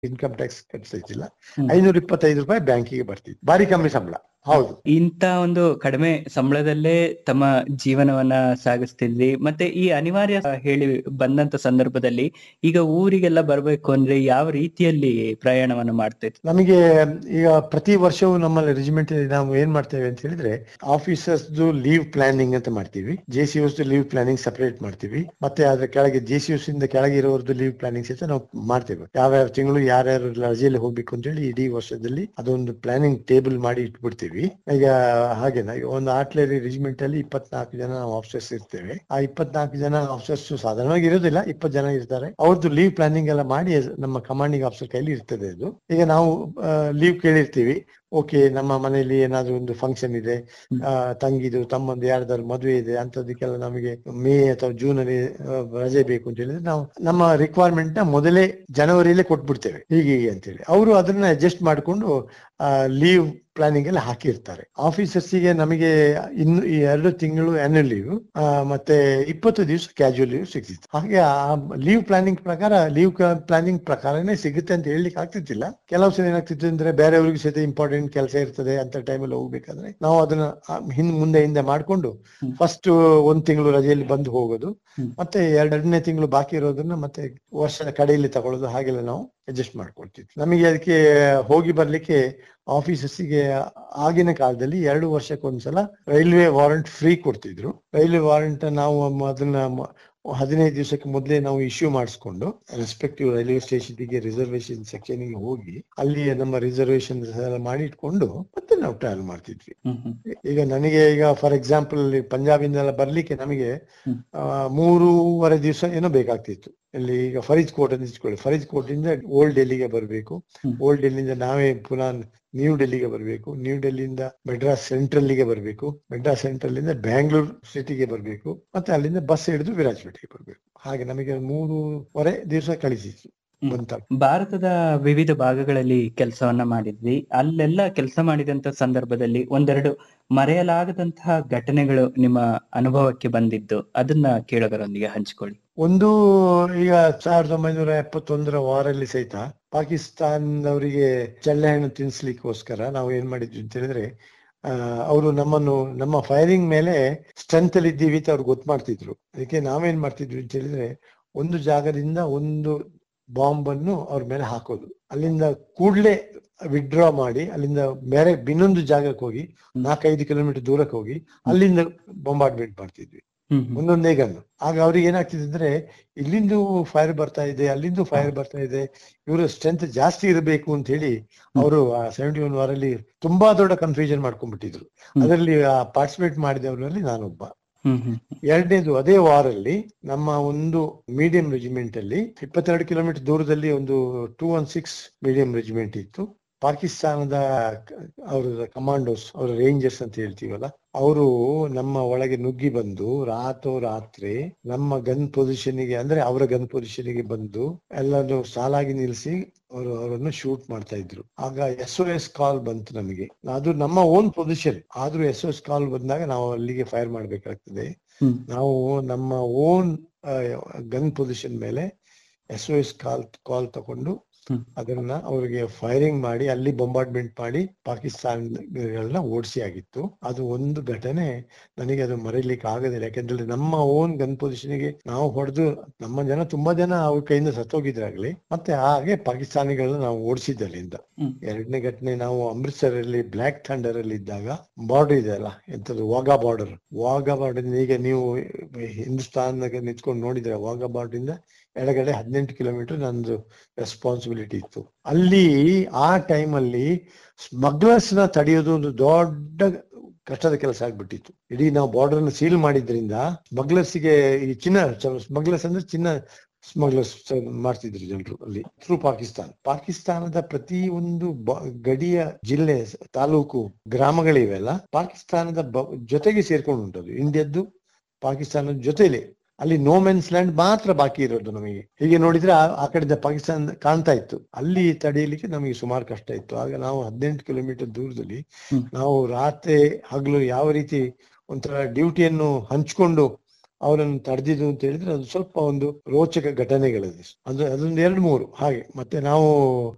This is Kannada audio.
ಇನ್ಕಮ್ ಟ್ಯಾಕ್ಸ್ ಕಟ್ತಿದ್ದಿಲ್ಲ ಹ್ಮ್. ಐನೂರ ಇಪ್ಪತ್ತೈದು ರೂಪಾಯಿ ಬ್ಯಾಂಕಿಗೆ ಬರ್ತಿತ್ತು ಭಾರಿ ಕಮ್ಮಿ ಸಂಬಳ ಹೌದು ಇಂತ ಒಂದು ಕಡಿಮೆ ಸಂಬಳದಲ್ಲೇ ತಮ್ಮ ಜೀವನವನ್ನ ಸಾಗಿಸ್ತಿದ್ರಿ ಮತ್ತೆ ಈ ಅನಿವಾರ್ಯ ಹೇಳಿ ಬಂದಂತ ಸಂದರ್ಭದಲ್ಲಿ ಈಗ ಊರಿಗೆಲ್ಲ ಬರ್ಬೇಕು ಅಂದ್ರೆ ಯಾವ ರೀತಿಯಲ್ಲಿ ಪ್ರಯಾಣವನ್ನ ಮಾಡ್ತಿದ್ರಿ ನಮಗೆ ಈಗ ಪ್ರತಿ ವರ್ಷವೂ ನಮ್ಮಲ್ಲಿ ರೆಜಿಮೆಂಟ್ ನಾವು ಏನ್ ಮಾಡ್ತೇವೆ ಅಂತ ಹೇಳಿದ್ರೆ ಆಫೀಸರ್ಸ್ ಲೀವ್ ಪ್ಲಾನಿಂಗ್ ಅಂತ ಮಾಡ್ತೀವಿ J C leave planning separate ಮಾಡ್ತೀವಿ ಮತ್ತೆ ಅದ್ರ ಕೆಳಗೆ ಜೆ ಸಿ ಇಂದ ಕೆಳಗೆ ಇರೋರ್ದು ಲೀವ್ ಪ್ಲಾನಿಂಗ್ ಸಹಿತ ನಾವು ಮಾಡ್ತೇವೆ ಯಾವ್ಯಾವ ತಿಂಗಳು ಯಾರ್ಯಾರು ರಜೆಯಲ್ಲಿ ಹೋಗ್ಬೇಕು ಅಂತ ಹೇಳಿ ಇಡೀ ವರ್ಷದಲ್ಲಿ ಅದೊಂದು ಪ್ಲಾನಿಂಗ್ ಟೇಬಲ್ ಮಾಡಿ ಇಟ್ಬಿಡ್ತೀವಿ ಈಗ ಹಾಗೇನ ಈಗ ಒಂದು ಆರ್ಟ್ಲರಿ ರೆಜಿಮೆಂಟ್ ಅಲ್ಲಿ ಇಪ್ಪತ್ನಾಲ್ಕು ಜನ ನಾವು ಆಫೀಸರ್ಸ್ ಇರ್ತೇವೆ ಆ ಇಪ್ಪತ್ನಾಲ್ಕು ಜನ ಆಫೀಸರ್ಸ್ ಸಾಧಾರಣವಾಗಿ ಇರೋದಿಲ್ಲ ಇಪ್ಪತ್ತು ಜನ ಇರ್ತಾರೆ ಅವ್ರದ್ದು ಲೀವ್ ಪ್ಲಾನಿಂಗ್ ಎಲ್ಲ ಮಾಡಿ ನಮ್ಮ ಕಮಾಂಡಿಂಗ್ ಆಫೀಸರ್ ಕೈಲಿ ಇರ್ತದೆ ಅದು ಈಗ ನಾವು ಲೀವ್ ಕೇಳಿರ್ತೀವಿ ಓಕೆ ನಮ್ಮ ಮನೆಯಲ್ಲಿ ಏನಾದ್ರು ಒಂದು ಫಂಕ್ಷನ್ ಇದೆ ಹ್ಮ್. ಆ, ತಂಗಿದು ತಮ್ಮಂದು ಯಾರ್ದಾದ್ರು ಮದುವೆ ಇದೆ ಅಂತದಕ್ಕೆಲ್ಲ ನಮಗೆ ಮೇ ಅಥವಾ ಜೂನ್ ಅಲ್ಲಿ ಆ, ರಜೆ ಬೇಕು ಅಂತ ಹೇಳಿದ್ರೆ ನಾವು ನಮ್ಮ ರಿಕ್ವೈರ್ಮೆಂಟ್ ನ ಮೊದಲೇ ಜನವರಿಯಲ್ಲೇ ಕೊಟ್ಬಿಡ್ತೇವೆ ಹೀಗೆ ಹೀಗೆ ಅಂತೇಳಿ ಅವರು ಅದನ್ನ ಅಡ್ಜಸ್ಟ್ ಮಾಡಿಕೊಂಡು ಲೀವ್ ಪ್ಲಾನಿಂಗ್ ಎಲ್ಲ ಹಾಕಿರ್ತಾರೆ ಆಫೀಸರ್ಸಿಗೆ ನಮಗೆ ಇನ್ನು ಈ ಎರಡು ತಿಂಗಳು ಆನ್ಯುವಲ್ ಲೀವ್ ಮತ್ತೆ ಇಪ್ಪತ್ತು ದಿವಸ ಕ್ಯಾಶುವಲ್ ಲೀವ್ ಸಿಗ್ತಿತ್ತು ಹಾಗೆ ಆ ಲೀವ್ ಪ್ಲಾನಿಂಗ್ ಪ್ರಕಾರ ಲೀವ್ ಪ್ಲಾನಿಂಗ್ ಪ್ರಕಾರನೇ ಸಿಗುತ್ತೆ ಅಂತ ಹೇಳಲಿಕ್ಕೆ ಆಗ್ತಿದ್ದಿಲ್ಲ ಕೆಲವು ಸಲ ಏನಾಗ್ತಿತ್ತು ಅಂದ್ರೆ ಬೇರೆಯವ್ರಿಗೆ ಸಹಿತ ಇಂಪಾರ್ಟೆಂಟ್ ಕೆಲಸ ಇರ್ತದೆ ಅಂತ ಟೈಮಲ್ಲಿ ಹೋಗ್ಬೇಕಾದ್ರೆ ನಾವು ಅದನ್ನ ಆ, ಹಿಂದ್ ಮುಂದೆ ಹಿಂದೆ ಮಾಡ್ಕೊಂಡು ಹ್ಮ್. ಫಸ್ಟ್ ಒಂದ್ ತಿಂಗಳು ರಜೆಯಲ್ಲಿ ಬಂದು ಹೋಗೋದು ಹ್ಮ್. ಮತ್ತೆ ಎರಡನೇ ತಿಂಗಳು ಬಾಕಿ ಇರೋದನ್ನ ಮತ್ತೆ ವರ್ಷದ ಕಡೆಯಲ್ಲಿ ತಗೊಳ್ಳೋದು ಹಾಗೆಲ್ಲ ನಾವು ಅಡ್ಜಸ್ಟ್ ಮಾಡ್ಕೊಳ್ತಿದ್ವಿ ನಮಗೆ ಅದಕ್ಕೆ ಹೋಗಿ ಬರ್ಲಿಕ್ಕೆ ಆಫೀಸಸ್ಸಿಗೆ ಆಗಿನ ಕಾಲದಲ್ಲಿ ಎರಡು ವರ್ಷಕ್ಕೊಂದ್ಸಲ ರೈಲ್ವೆ ವಾರಂಟ್ ಫ್ರೀ ಕೊಡ್ತಿದ್ರು ರೈಲ್ವೆ ವಾರಂಟ್ ನಾವು ಮ- ಅದನ್ನ ಮ- ಹದಿನೈದು ದಿವಸಕ್ಕೆ ಮೊದಲೇ ನಾವು ಇಶ್ಯೂ ಮಾಡಿಸ್ಕೊಂಡು ರೆಸ್ಪೆಕ್ಟಿವ್ ರೈಲ್ವೆ ಸ್ಟೇಷನ್ಗೆ ರಿಸರ್ವೇಶನ್ ಸೆಕ್ಷನ್ಗೆ ಹೋಗಿ ಅಲ್ಲಿ ನಮ್ಮ ರಿಸರ್ವೇಶನ್ ಎಲ್ಲ ಮಾಡಿ ಇಟ್ಕೊಂಡು ಮತ್ತೆ ನಾವು ಟ್ರಾವೆಲ್ ಮಾಡ್ತಿದ್ವಿ ಹ್ಮ್ ಹ್ಮ್ ಈಗ ನನಗೆ ಈಗ ಫಾರ್ ಎಕ್ಸಾಂಪಲ್ ಪಂಜಾಬಿಂದೆಲ್ಲ ಬರ್ಲಿಕ್ಕೆ ನಮಗೆ ಹ್ಮ್. ಆ, ಮೂರುವರೆ ದಿವಸ ಏನೋ ಬೇಕಾಗ್ತಿತ್ತು ಇಲ್ಲಿ ಈಗ ಫರೀದ್ ಕೋಟ್ ಅಂತ ಇಟ್ಕೊಳ್ಳಿ ಫರೀದ್ ಕೋಟ್ ಇಂದ ಓಲ್ಡ್ ಡೆಲ್ಲಿಗೆ ಬರಬೇಕು ಹ್ಮ್. ಓಲ್ಡ್ ಡೆಲ್ಲಿಂದ ನಾವೇ ಪುನಃ ನ್ಯೂ ಡೆಲ್ಲಿಗೆ ಬರಬೇಕು ನ್ಯೂ ಡೆಲ್ಲಿಯಿಂದ ಮೆಡ್ರಾಸ್ ಸೆಂಟ್ರಲ್ಗೆ ಬರಬೇಕು ಮೆಡ್ರಾಸ್ ಸೆಂಟ್ರಲ್ ಇಂದ ಬ್ಯಾಂಗ್ಳೂರ್ ಸಿಟಿಗೆ ಬರಬೇಕು ಮತ್ತೆ ಅಲ್ಲಿಂದ ಬಸ್ ಹಿಡಿದು ವಿರಾಜಪೇಟೆಗೆ ಬರಬೇಕು ಹಾಗೆ ನಮಗೆ ಮೂರುವರೆ ದಿವಸ ಕಳಿಸಿತ್ತು ಹ್ಮ್. ಬಂತ ಭಾರತದ ವಿವಿಧ ಭಾಗಗಳಲ್ಲಿ ಕೆಲಸವನ್ನ ಮಾಡಿದ್ವಿ ಅಲ್ಲೆಲ್ಲ ಕೆಲಸ ಮಾಡಿದಂತ ಸಂದರ್ಭದಲ್ಲಿ ಒಂದೆರಡು ಮರೆಯಲಾಗದಂತಹ ಘಟನೆಗಳು ನಿಮ್ಮ ಅನುಭವಕ್ಕೆ ಬಂದಿದ್ದು ಅದನ್ನ ಕೇಳೋದರೊಂದಿಗೆ ಹಂಚಿಕೊಳ್ಳಿ ಒಂದು ಈಗ ಸಾವಿರದ ಒಂಬೈನೂರ ಎಪ್ಪತ್ತೊಂದರ ವಾರಲ್ಲಿ ಸಹಿತ ಪಾಕಿಸ್ತಾನದವರಿಗೆ ಚಳ್ಳೆಹಣ್ಣು ತಿನ್ಸ್ಲಿಕ್ಕೋಸ್ಕರ ನಾವು ಏನ್ ಮಾಡಿದ್ವಿ ಅಂತ ಹೇಳಿದ್ರೆ ಅವರು ನಮ್ಮನ್ನು ನಮ್ಮ ಫೈರಿಂಗ್ ಮೇಲೆ ಸ್ಟ್ರೆಂತ್ ಅಲ್ಲಿ ಇದ್ದೀವಿ ಅಂತ ಅವ್ರು ಗೊತ್ತು ಮಾಡ್ತಿದ್ರು ಅದಕ್ಕೆ ನಾವೇನ್ ಮಾಡ್ತಿದ್ವಿ ಅಂತ ಹೇಳಿದ್ರೆ ಒಂದು ಜಾಗದಿಂದ ಒಂದು ಬಾಂಬ್ ಅನ್ನು ಅವ್ರ ಮೇಲೆ ಹಾಕೋದು ಅಲ್ಲಿಂದ ಕೂಡ್ಲೆ ವಿಡ್ರಾ ಮಾಡಿ ಅಲ್ಲಿಂದ ಬೇರೆ ಇನ್ನೊಂದು ಜಾಗಕ್ಕೆ ಹೋಗಿ ನಾಲ್ಕೈದು ಕಿಲೋಮೀಟರ್ ದೂರಕ್ಕೆ ಹೋಗಿ ಅಲ್ಲಿಂದ ಬೊಂಬಾರ್ಡ್ಮೆಂಟ್ ಮಾಡ್ತಿದ್ವಿ ಹ್ಮ್ ಹ್ಮ್. ಒಂದೊಂದೇ ಗನ್ ಆಗ ಅವ್ರಿಗೆ ಏನಾಗ್ತಿದೆ ಅಂದ್ರೆ ಇಲ್ಲಿಂದ ಫೈರ್ ಬರ್ತಾ ಇದೆ ಅಲ್ಲಿಂದ ಫೈರ್ ಬರ್ತಾ ಇದೆ ಇವರು ಸ್ಟ್ರೆಂತ್ ಜಾಸ್ತಿ ಇರಬೇಕು ಅಂತ ಹೇಳಿ ಅವರು ಸೆವೆಂಟಿ ಒನ್ ವಾರಲ್ಲಿ ತುಂಬಾ ದೊಡ್ಡ ಕನ್ಫ್ಯೂಷನ್ ಮಾಡ್ಕೊಂಡ್ಬಿಟ್ಟಿದ್ರು ಹ್ಮ್. ಅದರಲ್ಲಿ ಪಾರ್ಟಿಸಿಪೇಟ್ ಮಾಡಿದವರಲ್ಲಿ ನಾನೊಬ್ಬ ಹ್ಮ್ ಹ್ಮ್ ಎರಡನೇದು ಅದೇ ವಾರಲ್ಲಿ ನಮ್ಮ ಒಂದು ಮೀಡಿಯಂ ರೆಜಿಮೆಂಟ್ ಅಲ್ಲಿ ಇಪ್ಪತ್ತೆರಡು ಕಿಲೋಮೀಟರ್ ದೂರದಲ್ಲಿ ಒಂದು two one six medium regiment ಇತ್ತು ಪಾಕಿಸ್ತಾನದ ಅವರ ಕಮಾಂಡೋಸ್ ಅವರ ರೇಂಜರ್ಸ್ ಅಂತ ಹೇಳ್ತೀವಲ್ಲ ಅವರು ನಮ್ಮ ಒಳಗೆ ನುಗ್ಗಿ ಬಂದು ರಾತೋ ರಾತ್ರಿ ನಮ್ಮ ಗನ್ ಪೊಸಿಷನ್ಗೆ ಅಂದ್ರೆ ಅವರ ಗನ್ ಪೊಸಿಷನ್ಗೆ ಬಂದು ಎಲ್ಲರೂ ಸಾಲಾಗಿ ನಿಲ್ಲಿಸಿ ಅವರು ಅವರನ್ನು ಶೂಟ್ ಮಾಡ್ತಾ ಇದ್ರು ಆಗ ಎಸ್ ಒ ಎಸ್ ಕಾಲ್ ಬಂತು ನಮಗೆ ಅದು ನಮ್ಮ ಓನ್ ಪೊಸಿಷನ್ ಆದ್ರೂ ಎಸ್ ಒ ಎಸ್ ಕಾಲ್ ಬಂದಾಗ ನಾವು ಅಲ್ಲಿಗೆ ಫೈರ್ ಮಾಡ್ಬೇಕಾಗ್ತದೆ ಹ್ಮ್. ನಾವು ನಮ್ಮ ಓನ್ ಗನ್ ಪೊಸಿಷನ್ ಮೇಲೆ S O S call call ತಕೊಂಡು ಹ್ಮ್. ಅದನ್ನ ಅವರಿಗೆ ಫೈರಿಂಗ್ ಮಾಡಿ ಅಲ್ಲಿ ಬೊಂಬಾರ್ಡ್ಮೆಂಟ್ ಮಾಡಿ ಪಾಕಿಸ್ತಾನಗಳನ್ನ ಓಡಿಸಿ ಆಗಿತ್ತು ಅದು ಒಂದು ಘಟನೆ ನನಗೆ ಅದು ಮರೀಲಿಕ್ಕೆ ಆಗೋದಿಲ್ಲ ಯಾಕಂದ್ರೆ ನಮ್ಮ ಓನ್ ಗನ್ ಪೊಸಿಷನ್ಗೆ ನಾವು ಹೊಡೆದು ನಮ್ಮ ಜನ ತುಂಬಾ ಜನ ಅವ್ರ ಕೈಯಿಂದ ಸತ್ತೋಗಿದ್ರಾಗ್ಲಿ ಮತ್ತೆ ಹಾಗೆ ಪಾಕಿಸ್ತಾನಿಗಳನ್ನ ನಾವು ಓಡಿಸಿದ್ದೆ ಅಲ್ಲಿಂದ ಹ್ಮ್. ಎರಡನೇ ಘಟನೆ ನಾವು ಅಮೃತ್ಸರ್ ಅಲ್ಲಿ ಬ್ಲಾಕ್ ಥಂಡರ್ ಅಲ್ಲಿ ಇದ್ದಾಗ ಬಾರ್ಡರ್ ಇದೆ ಅಲ್ಲ ಎಂತದ್ದು ವಾಘಾ ಬಾರ್ಡರ್ ವಾಘಾ ಬಾರ್ಡರ್ ಈಗ ನೀವು ಹಿಂದೂಸ್ತಾನ್ದಾಗ ನಿಂತ್ಕೊಂಡು ನೋಡಿದ್ರೆ ವಾಘಾ ಬಾರ್ಡರ್ ಇಂದ ಎಡಗಡೆ ಹದಿನೆಂಟು ಕಿಲೋಮೀಟರ್ ನಂದು ರೆಸ್ಪಾನ್ಸಿಬಿಲಿಟಿ ಇತ್ತು ಅಲ್ಲಿ ಆ ಟೈಮಲ್ಲಿ ಸ್ಮಗ್ಲರ್ಸ್ ನ ತಡೆಯೋದು ಒಂದು ದೊಡ್ಡ ಕಷ್ಟದ ಕೆಲಸ ಆಗ್ಬಿಟ್ಟಿತ್ತು ಇಡೀ ನಾವು ಬಾರ್ಡರ್ ನ ಸೀಲ್ ಮಾಡಿದ್ರಿಂದ ಸ್ಮಗ್ಲರ್ಸ್ ಗೆ ಈ ಚಿನ್ನ ಸ್ಮಗ್ಲರ್ಸ್ ಅಂದ್ರೆ ಚಿನ್ನ ಸ್ಮಗ್ಲರ್ಸ್ ಮಾಡ್ತಿದ್ರು ಜನರು ಅಲ್ಲಿ ಥ್ರೂ ಪಾಕಿಸ್ತಾನ್ ಪಾಕಿಸ್ತಾನದ ಪ್ರತಿ ಒಂದು ಬ- ಗಡಿಯ ಜಿಲ್ಲೆ ತಾಲೂಕು ಗ್ರಾಮಗಳಿವೆಲ್ಲ ಪಾಕಿಸ್ತಾನದ ಬ- ಜೊತೆಗೆ ಸೇರ್ಕೊಂಡು ಉಂಟದು ಇಂಡಿಯಾದ್ದು ಪಾಕಿಸ್ತಾನದ ಜೊತೆಲಿ ಅಲ್ಲಿ ನೋ ಮೆನ್ಸ್ ಲ್ಯಾಂಡ್ ಮಾತ್ರ ಬಾಕಿ ಇರೋದು ನಮಗೆ ಹೀಗೆ ನೋಡಿದ್ರೆ ಆ- ಆ ಕಡೆಯಿಂದ ಪಾಕಿಸ್ತಾನ ಕಾಣ್ತಾ ಇತ್ತು ಅಲ್ಲಿ ತಡೆಯಲಿಕ್ಕೆ ನಮಗೆ ಸುಮಾರು ಕಷ್ಟ ಇತ್ತು ಆಗ ನಾವು ಹದಿನೆಂಟು ಕಿಲೋಮೀಟರ್ ದೂರದಲ್ಲಿ ಹ್ಮ್. ನಾವು ರಾತ್ರಿ ಹಗಲು ಯಾವ ರೀತಿ ಒಂಥರ ಡ್ಯೂಟಿಯನ್ನು ಹಂಚ್ಕೊಂಡು ಅವರನ್ನು ತಡೆದಿದ್ದು ಅಂತ ಹೇಳಿದ್ರೆ ಅದು ಸ್ವಲ್ಪ ಒಂದು ರೋಚಕ ಘಟನೆಗಳಿದೆ ಅದು ಅದೊಂದು ಎರಡು ಮೂರು ಹಾಗೆ ಮತ್ತೆ ನಾವು